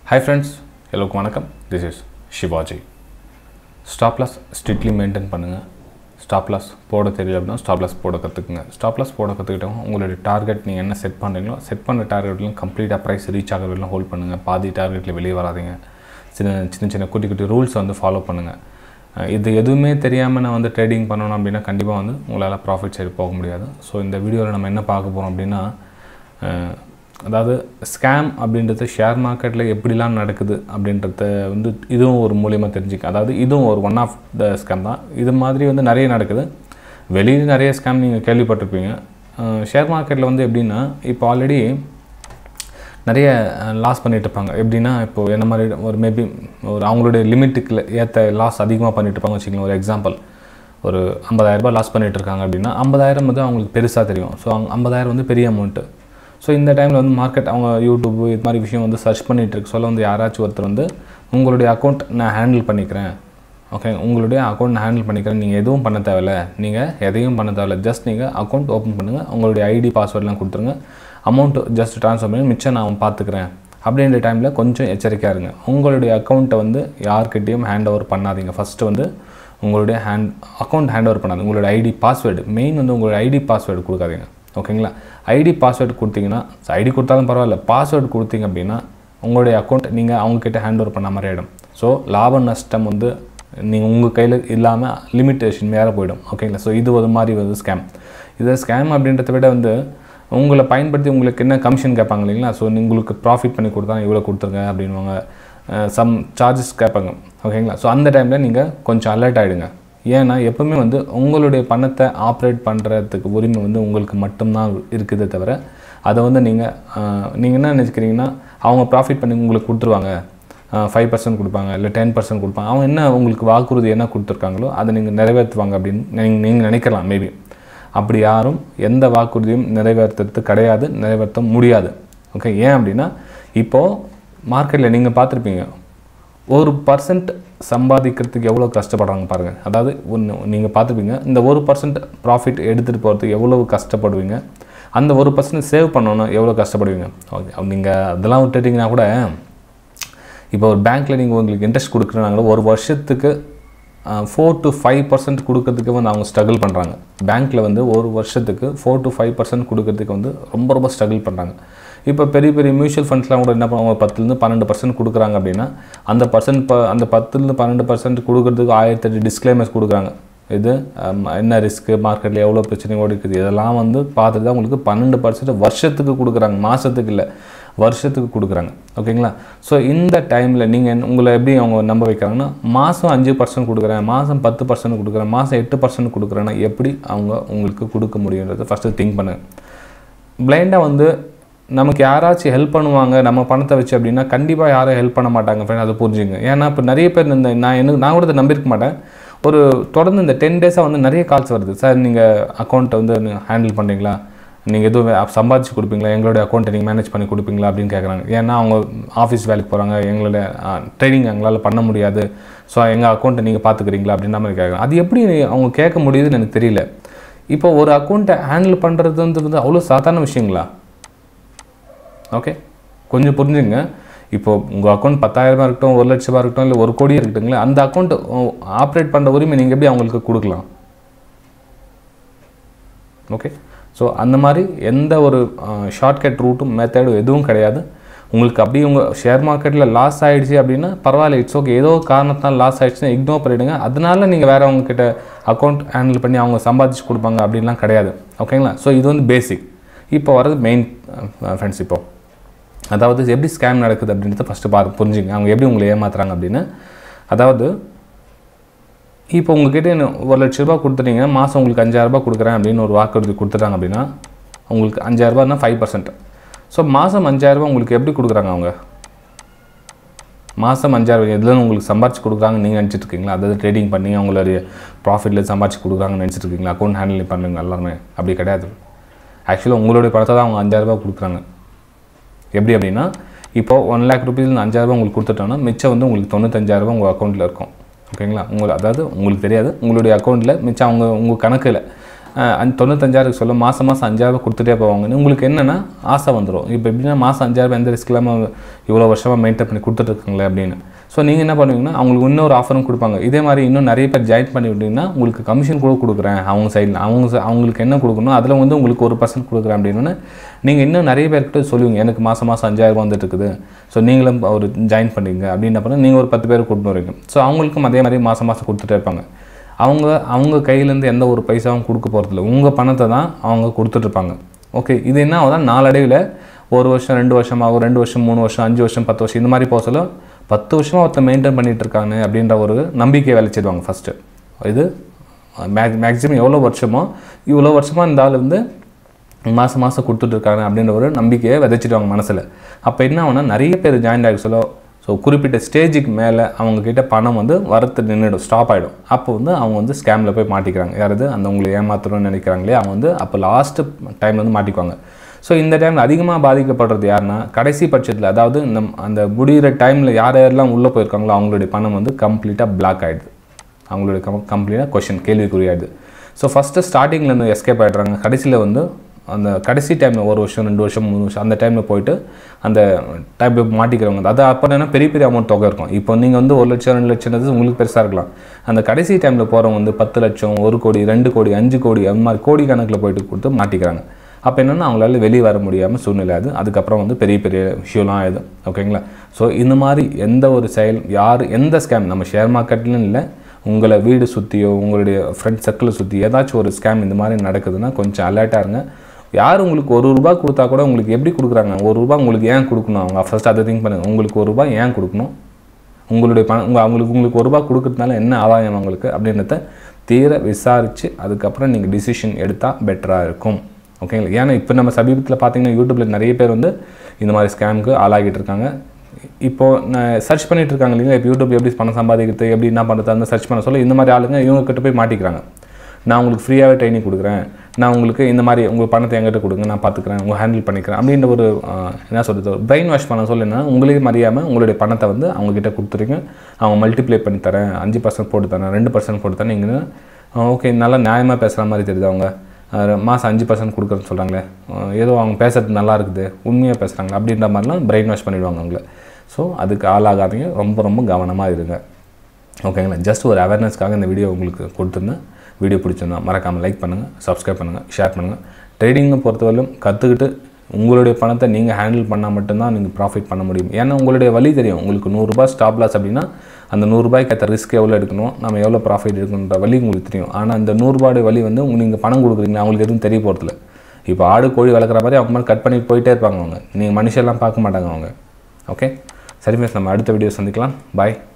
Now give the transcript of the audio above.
hi friends எல்லோருக்கும் வணக்கம் this is Shivaji stop loss strictly maintain பண்ணுங்கள் ஸ்டாப் லாஸ் போட தெரியல அப்படின்னா ஸ்டாப் லாஸ் போட கற்றுக்குங்க ஸ்டாப் லாஸ் போட கற்றுக்கிட்டவங்க உங்களுடைய டார்கெட் நீங்கள் என்ன செட் பண்ணுறீங்களோ செட் பண்ண டார்கெட்லையும் கம்ப்ளீட்டாக ப்ரைஸ் ரீச் ஆகிற வரையிலும் ஹோல்ட் பண்ணுங்கள் பாதி டார்கெட்டில் வெளியே வராதீங்க சின்ன சின்ன சின்ன குட்டி குட்டி ரூல்ஸ் வந்து ஃபாலோ பண்ணுங்கள் அஹ் இது எதுவுமே தெரியாமல் நான் வந்து ட்ரேடிங் பண்ணணும் அப்படின்னா கண்டிப்பாக வந்து உங்களால் ப்ராஃபிட் சைடு போக முடியாது ஸோ இந்த வீடியோவில் நம்ம என்ன பார்க்க போகிறோம் அப்படின்னா அஹ் அதாவது ஸ்கேம் அப்படின்றது ஷேர் மார்க்கெட்டில் எப்படிலாம் நடக்குது அப்படின்றத வந்து இதுவும் ஒரு மூலியமாக தெரிஞ்சுக்க அதாவது இதுவும் ஒரு ஒன் ஆஃப் த ஸ்கேம் தான் இது மாதிரி வந்து நிறைய நடக்குது வெளியில் நிறைய ஸ்கேம் நீங்கள் கேள்விப்பட்டிருப்பீங்க ஷேர் மார்க்கெட்டில் வந்து எப்படின்னா இப்போ ஆல்ரெடி நிறைய லாஸ் பண்ணிட்டு இருப்பாங்க எப்படின்னா இப்போது என்ன மாதிரி ஒரு மேபி ஒரு அவங்களுடைய லிமிட்டுக்கு ஏற்ற லாஸ் அதிகமாக பண்ணிட்டு இருப்பாங்க வச்சுக்கலாம் ஒரு எக்ஸாம்பிள் ஒரு ஐம்பதாயிரரூபா லாஸ் பண்ணிட்டு இருக்காங்க அப்படின்னா ஐம்பதாயிரம் வந்து அவங்களுக்கு பெருசாக தெரியும் ஸோ அவங்க ஐம்பதாயிரம் வந்து பெரிய அமௌண்ட்டு ஸோ இந்த டைமில் வந்து மார்க்கெட் அவங்க யூடியூப் இது மாதிரி விஷயம் வந்து சர்ச் பண்ணிகிட்டு இருக்கு சொல்ல வந்து யாராச்சும் ஒருத்தர் வந்து உங்களுடைய அக்கௌண்ட் நான் ஹேண்டில் பண்ணிக்கிறேன் ஓகே உங்களுடைய அக்கௌண்ட் நான் ஹேண்டில் பண்ணிக்கிறேன் நீங்கள் எதுவும் பண்ண தேவையில்ல நீங்கள் எதையும் பண்ண தேவையில்ல ஜஸ்ட் நீங்கள் அக்கௌண்ட் ஓப்பன் பண்ணுங்கள் உங்களுடைய ஐடி பாஸ்வேர்ட்லாம் கொடுத்துருங்க அமௌண்ட் ஜஸ்ட் ட்ரான்ஸ்ஃபர் பண்ணி மிச்சம் நான் பார்த்துக்கிறேன் அப்படின்ற டைமில் கொஞ்சம் எச்சரிக்கையாக இருங்க உங்களுடைய அக்கௌண்ட்டை வந்து யார்கிட்டையும் ஹேண்ட் ஓவர் பண்ணாதீங்க ஃபஸ்ட்டு வந்து உங்களுடைய ஹேண்ட் அக்கௌண்ட் ஹேண்ட் ஓவர் பண்ணாது உங்களுடைய ஐடி பாஸ்வேர்டு மெயின் வந்து உங்களுடைய ஐடி பாஸ்வேர்டு கொடுக்காதீங்க ஓகேங்களா ஐடி பாஸ்வேர்டு கொடுத்தீங்கன்னா ஐடி கொடுத்தாலும் பரவாயில்ல பாஸ்வேர்டு கொடுத்தீங்க அப்படின்னா உங்களுடைய அக்கௌண்ட் நீங்கள் அவங்கக்கிட்ட ஹேண்ட் ஓவர் பண்ண மாதிரி ஆகிடும் ஸோ லாப நஷ்டம் வந்து நீங்கள் உங்கள் கையில் இல்லாமல் லிமிட்டேஷன் மேலே போயிடும் ஓகேங்களா ஸோ இது ஒரு மாதிரி வந்து ஸ்கேம் இது ஸ்கேம் அப்படின்றத விட வந்து உங்களை பயன்படுத்தி உங்களுக்கு என்ன கமிஷன் கேட்பாங்க இல்லைங்களா ஸோ உங்களுக்கு ப்ராஃபிட் பண்ணி கொடுத்தா இவ்வளோ கொடுத்துருங்க அப்படின்வாங்க சம் சார்ஜஸ் கேட்பாங்க ஓகேங்களா ஸோ அந்த டைமில் நீங்கள் கொஞ்சம் அலர்ட் ஆகிடுங்க ஏன்னா எப்பவுமே வந்து உங்களுடைய பணத்தை ஆப்ரேட் பண்ணுறதுக்கு உரிமை வந்து உங்களுக்கு மட்டும்தான் இருக்குதே தவிர அதை வந்து நீங்கள் நீங்கள் என்ன நினச்சிக்கிறீங்கன்னா அவங்க ப்ராஃபிட் பண்ணி உங்களுக்கு கொடுத்துருவாங்க ஃபைவ் பர்சன்ட் கொடுப்பாங்க இல்லை டென் பர்சன்ட் கொடுப்பாங்க அவங்க என்ன உங்களுக்கு வாக்குறுதி என்ன கொடுத்துருக்காங்களோ அதை நீங்கள் நிறைவேற்றுவாங்க அப்படின்னு நீங்கள் நீங்கள் நினைக்கலாம் மேபி அப்படி யாரும் எந்த வாக்குறுதியும் நிறைவேற்றுறது கிடையாது நிறைவேற்ற முடியாது ஓகே ஏன் அப்படின்னா இப்போது மார்க்கெட்டில் நீங்கள் பார்த்துருப்பீங்க ஒரு பர்சன்ட் சம்பாதிக்கிறதுக்கு எவ்வளோ கஷ்டப்படுறாங்க பாருங்கள் அதாவது ஒன்று நீங்கள் பார்த்துப்பீங்க இந்த ஒரு பர்சன்ட் ப்ராஃபிட் எடுத்துகிட்டு போகிறதுக்கு எவ்வளோ கஷ்டப்படுவீங்க அந்த ஒரு பர்சன்ட் சேவ் பண்ணணும் எவ்வளோ கஷ்டப்படுவீங்க ஓகே நீங்கள் அதெல்லாம் விட்டுட்டிங்கன்னா கூட இப்போ ஒரு பேங்க்கில் நீங்கள் உங்களுக்கு இன்ட்ரெஸ்ட் கொடுக்குறாங்களோ ஒரு வருஷத்துக்கு ஃபோர் டு ஃபைவ் பர்சன்ட் கொடுக்கறதுக்கு வந்து அவங்க ஸ்ட்ரகிள் பண்ணுறாங்க பேங்க்கில் வந்து ஒரு வருஷத்துக்கு ஃபோர் டு ஃபைவ் பர்சன்ட் கொடுக்கறதுக்கு வந்து ரொம்ப ரொம்ப ஸ்ட்ரகிள் பண்ணுறாங்க இப்போ பெரிய பெரிய மியூச்சுவல் ஃபண்ட்ஸ்லாம் கூட என்ன பண்ணுவாங்க பத்துலேருந்து பன்னெண்டு பர்சன்ட் கொடுக்குறாங்க அப்படின்னா அந்த பர்சன்ட் ப அந்த பத்துலேருந்து பன்னெண்டு பர்சன்ட் கொடுக்கறதுக்கு ஆயிரத்தெட்டு டிஸ்க்ளைமர்ஸ் கொடுக்குறாங்க இது என்ன ரிஸ்க்கு மார்க்கெட்டில் எவ்வளோ பிரச்சனை ஓடிக்குது இதெல்லாம் வந்து பார்த்துட்டு தான் உங்களுக்கு பன்னெண்டு பர்சன்ட் வருஷத்துக்கு கொடுக்குறாங்க மாதத்துக்கு இல்லை வருஷத்துக்கு கொடுக்குறாங்க ஓகேங்களா ஸோ இந்த டைமில் நீங்கள் உங்களை எப்படி அவங்க நம்ப வைக்கிறாங்கன்னா மாதம் அஞ்சு பர்சன்ட் கொடுக்குறேன் மாதம் பத்து பர்சன்ட் கொடுக்குறேன் மாதம் எட்டு பர்சன்ட் கொடுக்குறேன்னா எப்படி அவங்க உங்களுக்கு கொடுக்க முடியுன்றதை ஃபஸ்ட்டு திங்க் பண்ணுங்க பிளைண்டாக வந்து நமக்கு யாராச்சும் ஹெல்ப் பண்ணுவாங்க நம்ம பணத்தை வச்சு அப்படின்னா கண்டிப்பாக யாரும் ஹெல்ப் பண்ண மாட்டாங்க ஃப்ரெண்ட் அதை புரிஞ்சுங்க ஏன்னா இப்போ நிறைய பேர் இந்த நான் எனக்கு நான் கூட இதை நம்பியிருக்க மாட்டேன் ஒரு தொடர்ந்து இந்த டென் டேஸாக வந்து நிறைய கால்ஸ் வருது சார் நீங்கள் அக்கௌண்ட்டை வந்து ஹேண்டில் பண்ணுறீங்களா நீங்கள் எதுவும் சம்பாதிச்சு கொடுப்பீங்களா எங்களுடைய அக்கௌண்ட்டை நீங்கள் மேனேஜ் பண்ணி கொடுப்பீங்களா அப்படின்னு கேட்குறாங்க ஏன்னா அவங்க ஆஃபீஸ் வேலைக்கு போகிறாங்க எங்களோட ட்ரைனிங் எங்களால் பண்ண முடியாது ஸோ எங்கள் அக்கௌண்ட்டை நீங்கள் பார்த்துக்கிறீங்களா அப்படின்ற மாதிரி கேட்குறாங்க அது எப்படி அவங்க கேட்க முடியுதுன்னு எனக்கு தெரியல இப்போ ஒரு அக்கௌண்ட்டை ஹேண்டில் பண்ணுறது வந்து அவ்வளோ சாதாரண விஷயங்களா ஓகே கொஞ்சம் புரிஞ்சுங்க இப்போ உங்கள் அக்கௌண்ட் பத்தாயிரரூபா இருக்கட்டும் ஒரு லட்ச ரூபா இருக்கட்டும் இல்லை ஒரு கோடியே இருக்கட்டுங்களே அந்த அக்கௌண்ட் ஆப்ரேட் பண்ணுற உரிமை நீங்கள் எப்படி அவங்களுக்கு கொடுக்கலாம் ஓகே ஸோ அந்த மாதிரி எந்த ஒரு ஷார்ட்கட் ரூட்டும் மெத்தடும் எதுவும் கிடையாது உங்களுக்கு அப்படியே உங்கள் ஷேர் மார்க்கெட்டில் லாஸ் ஆகிடுச்சு அப்படின்னா பரவாயில்ல இட்ஸ் ஓகே ஏதோ காரணத்தால் லாஸ் ஆகிடுச்சுன்னா இக்னோர் பண்ணிவிடுங்க அதனால நீங்கள் வேறு அவங்கக்கிட்ட அக்கௌண்ட் ஹேண்டில் பண்ணி அவங்க சம்பாதிச்சு கொடுப்பாங்க அப்படின்லாம் கிடையாது ஓகேங்களா ஸோ இது வந்து பேசிக் இப்போ வர்றது மெயின் ஃப்ரெண்ட்ஸ் இப்போ அதாவது எப்படி ஸ்கேம் நடக்குது அப்படின்றத ஃபஸ்ட்டு பார்த்து புரிஞ்சுங்க அவங்க எப்படி உங்களை ஏமாத்துறாங்க அப்படின்னு அதாவது இப்போ உங்ககிட்ட ஒரு லட்ச ரூபா கொடுத்துட்டீங்க மாதம் உங்களுக்கு அஞ்சாயிரரூபா கொடுக்குறேன் அப்படின்னு ஒரு வாக்குறுதி கொடுத்துட்டாங்க அப்படின்னா உங்களுக்கு அஞ்சாயிரரூபானா ஃபைவ் பர்சன்ட் ஸோ மாதம் அஞ்சாயிரரூபா உங்களுக்கு எப்படி கொடுக்குறாங்க அவங்க மாதம் அஞ்சாயிரம் இதில் உங்களுக்கு சம்பாரிச்சு கொடுக்குறாங்கன்னு நீங்கள் நினச்சிட்டு இருக்கீங்களா அதாவது ட்ரேடிங் பண்ணி அவங்களுடைய ப்ராஃபிட்டில் சம்பாரிச்சு கொடுக்குறாங்கன்னு நினச்சிட்டு இருக்கீங்களா அக்கௌண்ட் ஹேண்டில் பண்ணுங்க எல்லாருமே அப்படி கிடையாது ஆக்சுவலாக உங்களுடைய பணத்தை தான் அவங்க அஞ்சாயிரரூபா கொடுக்குறாங்க எப்படி அப்படின்னா இப்போ ஒன் லேக் ருபீஸ் அஞ்சாயிரரூபா உங்களுக்கு கொடுத்துட்டோன்னா மிச்சம் வந்து உங்களுக்கு தொண்ணூத்தஞ்சாயிரரூபா உங்கள் அக்கௌண்ட்டில் இருக்கும் ஓகேங்களா உங்களுக்கு அதாவது உங்களுக்கு தெரியாது உங்களுடைய அக்கௌண்ட்டில் மிச்சம் அவங்க உங்கள் கணக்கில் அஹ், அந்த தொண்ணூத்தஞ்சாயிரம் சொல்ல மாதம் மாதம் அஞ்சாயிரம் கொடுத்துட்டே போவாங்கன்னு உங்களுக்கு என்னென்னா ஆசை வந்துடும் இப்போ எப்படின்னா மாதம் அஞ்சாயிரம் எந்த ரிஸ்க் இல்லாமல் இவ்வளோ வருஷமாக மெயின்டைன் பண்ணி கொடுத்துட்ருக்காங்களே அப்படின்னு ஸோ நீங்கள் என்ன பண்ணுவீங்கன்னா அவங்களுக்கு இன்னொரு ஆஃபரும் கொடுப்பாங்க இதே மாதிரி இன்னும் நிறைய பேர் ஜாயின் பண்ணி விட்டீங்கன்னா உங்களுக்கு கமிஷன் கூட கொடுக்குறேன் அவங்க சைடில் அவங்க ச- அவங்களுக்கு என்ன கொடுக்கணும் அதில் வந்து உங்களுக்கு ஒரு பர்சன்ட் கொடுக்குறேன் அப்படின்னு நீங்கள் இன்னும் நிறைய பேர்கிட்ட சொல்லுவீங்க எனக்கு மாதம் மாதம் அஞ்சாயிரம் வந்துட்டு இருக்குது ஸோ நீங்களும் ஒரு ஜாயின் பண்ணுறீங்க அப்படின்னு அப்புறம் நீங்கள் ஒரு பத்து பேர் கூட்டிட்டு வரீங்க ஸோ அவங்களுக்கும் அதே மாதிரி மாதம் மாதம் கொடுத்துட்டே இருப்பாங்க அவங்க அவங்க கையிலேருந்து எந்த ஒரு பைசாவும் கொடுக்க போகிறதில்ல உங்கள் பணத்தை தான் அவங்க கொடுத்துட்ருப்பாங்க ஓகே இது என்ன ஆகுதா நாளடைவில் ஒரு வருஷம் ரெண்டு வருஷம் ஆகும் ரெண்டு வருஷம் மூணு வருஷம் அஞ்சு வருஷம் பத்து வருஷம் இந்த மாதிரி போக சொல்ல பத்து வருஷமாக ஒருத்தர் மெயின்டைன் பண்ணிட்டு இருக்காங்க அப்படின்ற ஒரு நம்பிக்கையை விளைச்சிடுவாங்க ஃபஸ்ட்டு இது மேக் மேக்ஸிமம் எவ்வளோ வருஷமோ இவ்வளோ வருஷமாக இந்த ஆள் வந்து மாதம் மாதம் கொடுத்துட்ருக்காங்க அப்படின்ற ஒரு நம்பிக்கையை விதைச்சிடுவாங்க மனசில் அப்போ என்ன ஆகும்னா நிறைய பேர் ஜாயின் ஆகி சொல்ல ஸோ குறிப்பிட்ட ஸ்டேஜுக்கு மேலே அவங்கக்கிட்ட பணம் வந்து வரத்து நின்றுடும் ஸ்டாப் ஆகிடும் அப்போ வந்து அவங்க வந்து ஸ்கேமில் போய் மாட்டிக்கிறாங்க யாராவது அந்த உங்களை ஏமாத்தணும்னு நினைக்கிறாங்களே அவங்க வந்து அப்போ லாஸ்ட்டு டைம் வந்து மாட்டிக்குவாங்க ஸோ இந்த டைமில் அதிகமாக பாதிக்கப்படுறது யாருன்னா கடைசி பட்சத்தில் அதாவது இந்த அந்த முடிகிற டைமில் யார் யாரெல்லாம் உள்ளே போயிருக்காங்களோ அவங்களுடைய பணம் வந்து கம்ப்ளீட்டாக பிளாக் ஆகிடுது அவங்களுடைய கம் கம்ப்ளீட்டாக கொஷின் கேள்விக்குறியாயிடுது ஸோ ஃபஸ்ட்டு ஸ்டார்டிங்லேருந்து எஸ்கேப் ஆகிடுறாங்க கடைசியில் வந்து அந்த கடைசி டைமில் ஒரு வருஷம் ரெண்டு வருஷம் மூணு வருஷம் அந்த டைமில் போயிட்டு அந்த டைமில் மாட்டிக்கிறவங்க அது அப்போ என்ன பெரிய பெரிய அமௌண்ட் தொகை இருக்கும் இப்போ நீங்கள் வந்து ஒரு லட்சம் ரெண்டு லட்சம்ன்றது உங்களுக்கு பெருசாக இருக்கலாம் அந்த கடைசி டைமில் போகிறவங்க வந்து பத்து லட்சம் ஒரு கோடி ரெண்டு கோடி அஞ்சு கோடி அந்த மாதிரி கோடி கணக்கில் போயிட்டு கொடுத்து மாட்டிக்கிறாங்க அப்போ என்னென்னா அவங்களால வெளியே வர முடியாமல் சூழ்நிலை அது அதுக்கப்புறம் வந்து பெரிய பெரிய இஷ்யூலாம் ஆகுது ஓகேங்களா ஸோ இந்த மாதிரி எந்த ஒரு செயல் யார் எந்த ஸ்கேம் நம்ம ஷேர் மார்க்கெட்லன்னு இல்லை உங்களை வீடு சுற்றியோ உங்களுடைய ஃப்ரெண்ட் சர்க்கிளை சுற்றி ஏதாச்சும் ஒரு ஸ்கேம் இந்த மாதிரி நடக்குதுன்னா கொஞ்சம் அலர்ட்டாக இருங்க யார் உங்களுக்கு ஒரு ரூபா கொடுத்தா கூட உங்களுக்கு எப்படி கொடுக்குறாங்க ஒரு ரூபா உங்களுக்கு ஏன் கொடுக்கணும் அவங்க ஃபர்ஸ்ட் அதை திங்க் பண்ணுங்க உங்களுக்கு ஒரு ரூபா ஏன் கொடுக்கணும் உங்களுடைய பணம் உங்கள் அவங்களுக்கு உங்களுக்கு ஒரு ரூபா கொடுக்கறதுனால என்ன ஆதாயம் அவங்களுக்கு அப்படின்றத தீர விசாரித்து அதுக்கப்புறம் நீங்கள் டிசிஷன் எடுத்தால் பெட்டராக இருக்கும் ஓகேங்களா ஏன்னா இப்போ நம்ம சமீபத்தில் பார்த்தீங்கன்னா யூடியூப்பில் நிறைய பேர் வந்து இந்த மாதிரி ஸ்கேமுக்கு ஆளாகிட்டு இருக்காங்க இப்போது நான் சர்ச் பண்ணிட்டு இருக்காங்க இல்லைங்களா இப்போ யூடியூப் எப்படி பணம் சம்பாதிக்கிறது எப்படி என்ன பண்ணுறது அந்த சர்ச் பண்ண சொல்ல இந்த மாதிரி ஆளுங்க இவங்க கிட்ட போய் மாட்டிக்கிறாங்க நான் உங்களுக்கு ஃப்ரீயாகவே ட்ரைனிங் கொடுக்குறேன் நான் உங்களுக்கு இந்த மாதிரி உங்கள் பணத்தை என்கிட்ட கொடுங்க நான் பார்த்துக்கிறேன் உங்கள் ஹேண்டில் பண்ணிக்கிறேன் அப்படின்ற ஒரு ஆஹ், என்ன சொல்கிறது பிரெயின் வாஷ் பண்ண சொல்ல என்னன்னா உங்களே அறியாமல் உங்களுடைய பணத்தை வந்து அவங்கக்கிட்ட கொடுத்துருங்க அவங்க மல்டிப்ளை பண்ணி தரேன் அஞ்சு பர்சன்ட் போட்டு தரேன் ரெண்டு பர்சன்ட் போட்டு தரேன் நீங்கள் ஓகே நல்லா நியாயமாக பேசுகிற மாதிரி தெரியுது அவங்க ஆஹ், மாதம் அஞ்சு பர்சன்ட் கொடுக்குறேன்னு சொல்கிறாங்களே ஆஹ், ஏதோ அவங்க பேசுறது நல்லா இருக்குது உண்மையாக பேசுகிறாங்க அப்படின்ற மாதிரிலாம் பிரெயின் வாஷ் பண்ணிவிடுவாங்க அவங்கள ஸோ அதுக்கு ஆளாகாதீங்க ரொம்ப ரொம்ப கவனமாக இருங்க ஓகேங்களா ஜஸ்ட் ஒரு அவேர்னஸ்க்காக இந்த வீடியோ உங்களுக்கு கொடுத்துருந்தேன் வீடியோ பிடிச்சிருந்தா மறக்காமல் லைக் பண்ணுங்கள் சப்ஸ்கிரைப் பண்ணுங்கள் ஷேர் பண்ணுங்கள் ட்ரேடிங்கை பொறுத்தவரையிலும் கற்றுக்கிட்டு உங்களுடைய பணத்தை நீங்கள் ஹேண்டில் பண்ணால் மட்டும்தான் நீங்கள் ப்ராஃபிட் பண்ண முடியும் ஏன்னா உங்களுடைய வழி தெரியும் உங்களுக்கு நூறுரூபா ஸ்டாப் லாஸ் அப்படின்னா அந்த நூறுரூபாய்க்கு ஏற்ற ரிஸ்க் எவ்வளோ எடுக்கணும் நம்ம எவ்வளோ ப்ராஃபிட் எடுக்கணுன்ற வழி உங்களுக்கு தெரியும் ஆனால் அந்த நூறுரூபாடைய வழி வந்து நீங்கள் பணம் கொடுக்குறீங்க அவங்களுக்கு எதுவும் தெரிய போகிறதில்ல இப்போ ஆடு கோழி வளர்க்குற மாதிரி அவங்க மாதிரி கட் பண்ணிட்டு போயிட்டே இருப்பாங்க அவங்க நீங்கள் மனுஷெல்லாம் பார்க்க மாட்டாங்க அவங்க ஓகே சரி மிஸ் நம்ம அடுத்த வீடியோ சந்திக்கலாம் பாய்